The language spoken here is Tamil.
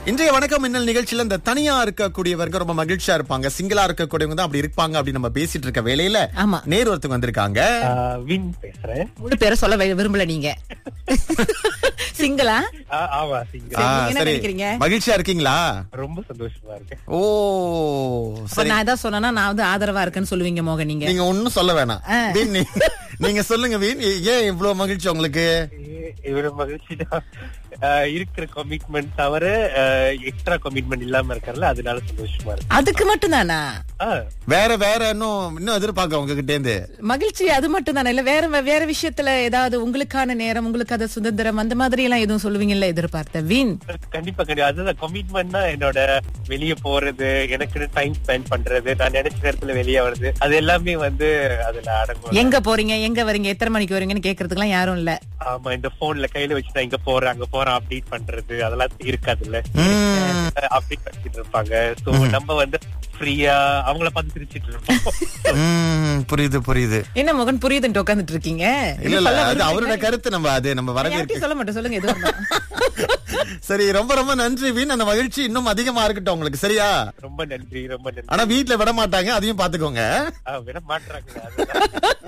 இன்றைய வணக்கம் மின்னல் நிகழ்ச்சியில இந்த தனியா இருக்கக்கூடியவங்க ரொம்ப மகிழ்ச்சியா இருப்பாங்க சிங்கிளா இருக்கக்கூடியவங்க தான் அப்படி இருப்பாங்க அப்படின்னு நம்ம பேசிட்டு இருக்க வேலையில ஆமா நேர் ஒருத்தவங்க வந்திருக்காங்க ஆஹ் வின் பேசுறேன் முழு பேரை சொல்ல வி- விரும்பல நீங்க சிங்கிளா ஆ- ஆமா சிங்க ஆ, நீங்க என்ன சரி நினைக்கிறீங்க? மகிழ்ச்சியா இருக்கீங்களா ரொம்ப சந்தோஷமா இருக்கேன் ஓ அப்ப சரி நான் ஏதாவது சொன்னா நான் வந்து ஆதரவா இருக்கேன்னு சொல்லுவீங்க மோகன் நீங்க நீங்க ஒண்ணும் சொல்ல வேணாம் ஆ. வீண், நீ- நீங்க சொல்லுங்க வீண் ஏ- ஏன் இவ்வளவு மகிழ்ச்சி உங்களுக்கு இ- இவ்வளவு மகிழ்ச்சி தான் இருக்கிற கமிட்மெண்ட் தவிர எக்ஸ்ட்ரா கமிட்மெண்ட் இல்லாம இருக்கறல அதனால சந்தோஷமா இருக்கு அதுக்கு மட்டும் தானா ஆ, வேற வேற இன்னும் இன்னும் எதிர்பார்க்க உங்ககிட்ட இருந்து மகிழ்ச்சி அது மட்டும் தானே இல்ல வேற வேற விஷயத்துல ஏதாவது உங்களுக்கான நேரம் உங்களுக்கு அது சுதந்திரம் அந்த மாதிரி எல்லாம் எதுவும் சொல்லுவீங்கல்ல எதிர்பார்த்த வீண் கண்டிப்பா கண்டிப்பா அதுதான் கமிட்மெண்ட்னா என்னோட வெளிய போறது எனக்கு டைம் ஸ்பெண்ட் பண்றது நான் நினைச்ச நேரத்துல வெளியே வருது அது எல்லாமே வந்து அதுல அடங்கும் எங்க போறீங்க எங்க வரீங்க எத்தனை மணிக்கு வரீங்கன்னு கேக்குறதுக்குலாம் யாரும் இல்ல ஆமா இந்த போன்ல கையில வச்சு நான் இங்க போறேன் அங்க போறேன் அப்டேட் பண்றது அதெல்லாம் இருக்காதுல்ல ம், அப்டேட் பண்ணிட்டு இருப்பாங்க சோ நம்ம வந்து ஃப்ரீயா அவங்கள பார்த்து சிரிச்சிட்டு இருப்போம் ம், புரியுது புரியுது என்ன மோகன் புரியுதுன்னு உட்காந்துட்டு இருக்கீங்க இல்ல இல்ல சொல்ல அது விரும்புறீங்களா? அவரோட கருத்து நம்ம அது நம்ம வரவேற்க யார்கிட்டயும் சொல்ல மாட்டேன் சொல்லுங்க எதுவும் சரி ரொம்ப ரொம்ப நன்றி வீண் அந்த மகிழ்ச்சி இன்னும் அதிகமா இருக்கட்டும் உங்களுக்கு சரியா ரொம்ப நன்றி ரொம்ப நன்றி ஆனா வீட்ல விட மாட்டாங்க அதையும் பாத்துக்கோங்க ஆ, விட மாட்டாங்க